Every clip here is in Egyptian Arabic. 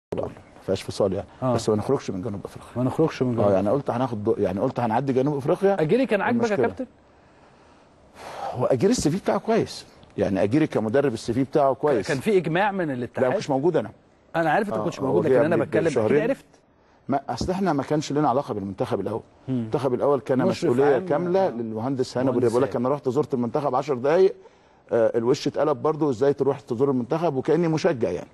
ما فيهاش فصال يعني آه. بس ما نخرجش من جنوب افريقيا ما نخرجش من اه جوه يعني قلت هناخد دو- يعني قلت هنعدي جنوب افريقيا اجيري كان عاجبك يا المشكلة. كابتن هو اجيري السي في بتاعه كويس يعني اجيري كمدرب السي في بتاعه كويس كان في اجماع من لا الاتحاد مش موجود انا انا عارف انت ما آه، كنتش هو موجود جه لكن انا قبل بتكلم اكيد بشهرين. عرفت ما اصل احنا ما كانش لنا علاقه بالمنتخب الاول المنتخب الاول كان مشرف مسؤوليه عام. كامله للمهندس هاني ابو مهندس بقول لك هاني. انا رحت زرت المنتخب 10 دقائق آه الوش اتقلب برضه ازاي تروح تزور المنتخب وكاني مشجع يعني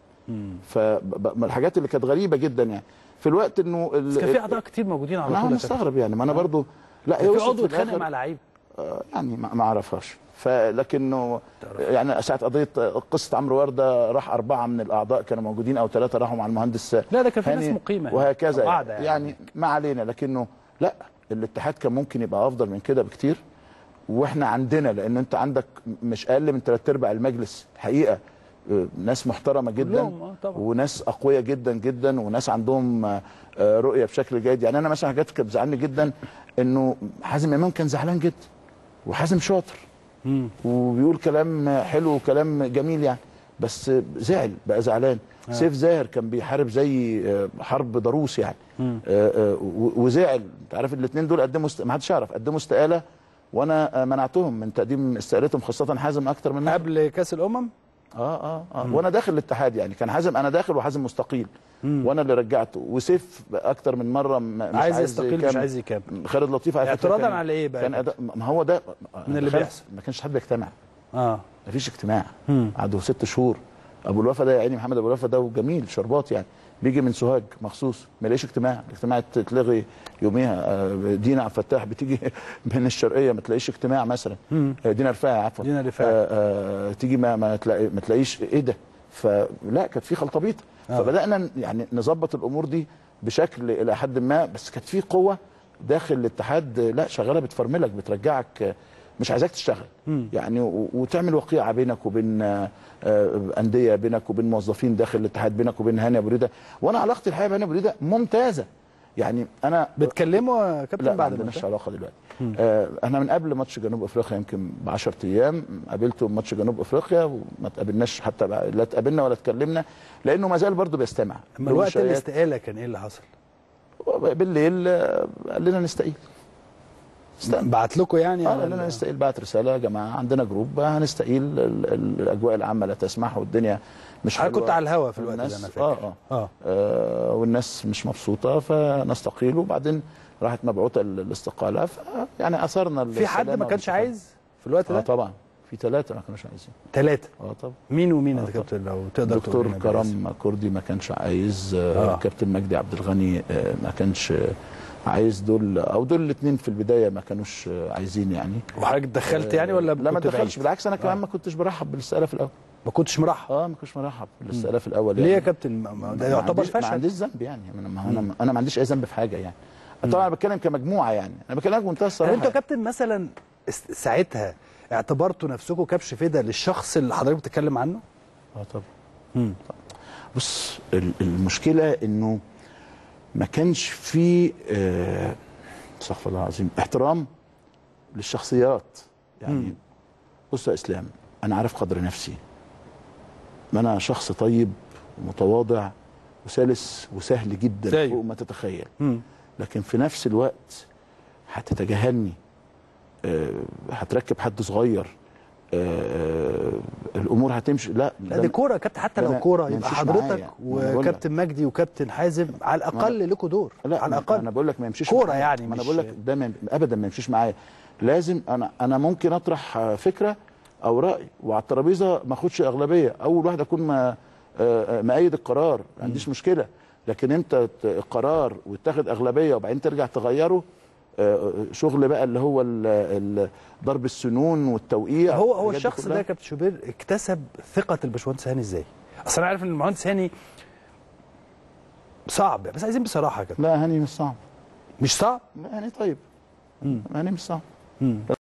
فمن الحاجات اللي كانت غريبه جدا يعني في الوقت انه ال- بس كان في اعضاء كتير موجودين على انا طول يا كابتن. مستغرب يعني ما انا برضه لا هي كان في وصلت عضو في اتخانق الآخر- مع لعيب آه، يعني ما ما اعرفهاش فلكنه يعني ساعه قضيه قصه عمرو ورده راح اربعه من الاعضاء كانوا موجودين او ثلاثه راحوا مع المهندس لا ده كان في هاني ناس مقيمه وهكذا أو يعني, قاعدة يعني. يعني ما علينا لكنه لا الاتحاد كان ممكن يبقى افضل من كده بكتير واحنا عندنا لان انت عندك مش اقل من ثلاث ارباع المجلس حقيقه آه، ناس محترمه جدا كلهم، آه، طبعا. وناس اقوياء جدا جدا وناس عندهم آه، آه، رؤيه بشكل جيد يعني انا مثلا حاجات كانت بتزعلني جدا انه حازم امام كان زعلان جدا وحازم شاطر مم. وبيقول كلام حلو وكلام جميل يعني بس زعل بقى زعلان آه. سيف زاهر كان بيحارب زي آه، حرب ضروس يعني آه، آه، و- وزعل انت عارف الاثنين دول قدموا است... ما حدش يعرف قدموا استقاله وانا آه، منعتهم من تقديم استقالتهم خاصه حازم اكتر من قبل كاس الامم اه اه اه وانا داخل الاتحاد يعني كان حازم انا داخل وحازم مستقيل وانا اللي رجعته وسيف اكتر من مره م- مش عايز يستقيل مش يكمل. عايز يكمل خالد لطيف على فكرة اعتراضا كان- على ايه بقى كان يا أداء ما هو ده من اللي دخلت، بيحصل. ما كانش حد بيجتمع اه ما فيش اجتماع مم. قعدوا ست شهور ابو الوفا ده يا عيني محمد ابو الوفا ده وجميل شربات يعني بيجي من سوهاج مخصوص ما يلاقيش اجتماع الاجتماع تتلغي يوميها آه، دينا عبد الفتاح بتيجي من الشرقيه ما تلاقيش اجتماع مثلا مم. آه، دينا رفاعي عفوا دينا رفاعي. آه، آه، تيجي ما ما, تلاقي ما تلاقيش ايه ده فلا كانت في خلطبيطه آه. فبدانا يعني نظبط الامور دي بشكل الى حد ما بس كانت في قوه داخل الاتحاد آه، لا شغاله بتفرملك بترجعك آه، مش عايزاك تشتغل مم. يعني و- وتعمل وقيعه بينك وبين آه، آه، انديه بينك وبين موظفين داخل الاتحاد بينك وبين هاني ابو ريده وانا علاقتي الحقيقه بهاني ابو ريده ممتازه يعني انا بتكلموا يا لا كابتن ما بعد عندناش الماتش علاقه دلوقتي آه احنا من قبل ماتش جنوب افريقيا يمكن ب 10 ايام قابلته ماتش جنوب افريقيا وما تقابلناش حتى بقى- لا اتقابلنا ولا اتكلمنا لانه ما زال برضه بيستمع اما له الوقت مشايات. الاستقاله كان ايه اللي حصل؟ بالليل آه، قال لنا نستقيل استقبل. بعت لكم يعني اه ولا- قال لنا نستقيل بعت رساله يا جماعه عندنا جروب هنستقيل ال- ال- الاجواء العامه لا تسمح والدنيا مش انا حلوة. كنت على الهوا في الوقت ده والناس- انا فاكر اه اه اه آه، والناس مش مبسوطه فنستقيل وبعدين راحت مبعوثه ال- الاستقاله ف يعني اثرنا في حد ما السلامة كانش والاستقالة. عايز في الوقت اه ده؟ طبعا في ثلاثه ما كانوش عايزين ثلاثه اه طبعا مين ومين يا آه، كابتن لو تقدر تقول دكتور لنا بالاسم؟ كرم كردي ما كانش عايز آه. آه. كابتن مجدي عبد الغني آه، ما كانش آه، عايز دول او دول الاثنين في البدايه ما كانوش آه، عايزين يعني وحضرتك دخلت يعني ولا لا ما كنت دخلش بعيد؟ بالعكس انا كمان آه. ما كنتش برحب بالاستقاله في الاول ما كنتش مرحب اه ما كنتش مرحب بالاستقاله في الاول ليه يا يعني. كابتن ما- ما ده ما يعتبر عنديش- ما فشل عنديش ذنب يعني انا ما انا انا ما عنديش اي ذنب في حاجه يعني طبعا انا بتكلم كمجموعه يعني انا بكلمك بمنتهى هل الصراحه انتوا يا كابتن مثلا است- ساعتها اعتبرتوا نفسكم كبش فدا للشخص اللي حضرتك بتتكلم عنه؟ اه طبعا مم. بص ال- المشكله انه ما كانش في آه، استغفر الله العظيم احترام للشخصيات يعني مم. بص يا اسلام انا عارف قدر نفسي انا شخص طيب ومتواضع وسلس وسهل جدا زيه. فوق ما تتخيل مم. لكن في نفس الوقت هتتجاهلني آه، هتركب حد صغير آه، الامور هتمشي لا لا دي كوره يا كابتن حتى ده لو ما- كوره ما يبقى يمشيش معايا. حضرتك ما أنا بقول لك. وكابتن مجدي وكابتن حازم على الاقل لكم دور لا على ما- الاقل انا بقول لك ما يمشيش كورة معايا. يعني ما انا مش- بقول لك ده ما ابدا ما يمشيش معايا لازم انا انا ممكن اطرح آه، فكره او راي وعلى الترابيزه ما اخدش اغلبيه اول واحد اكون ما آه، آه، مأيد القرار ما عنديش مشكله لكن انت ت- قرار وتاخد اغلبيه وبعدين ترجع تغيره آه، آه، شغل بقى اللي هو ال- ال- ضرب السنون والتوقيع هو هو الحاجات دي الشخص ده كلها. يا كابتن شوبير اكتسب ثقه الباشمهندس هاني ازاي؟ اصل انا عارف ان المهندس هاني صعب بس عايزين بصراحه يا كابتن لا هاني مش صعب مش صعب؟ لا هاني طيب مم. هاني مش صعب مم.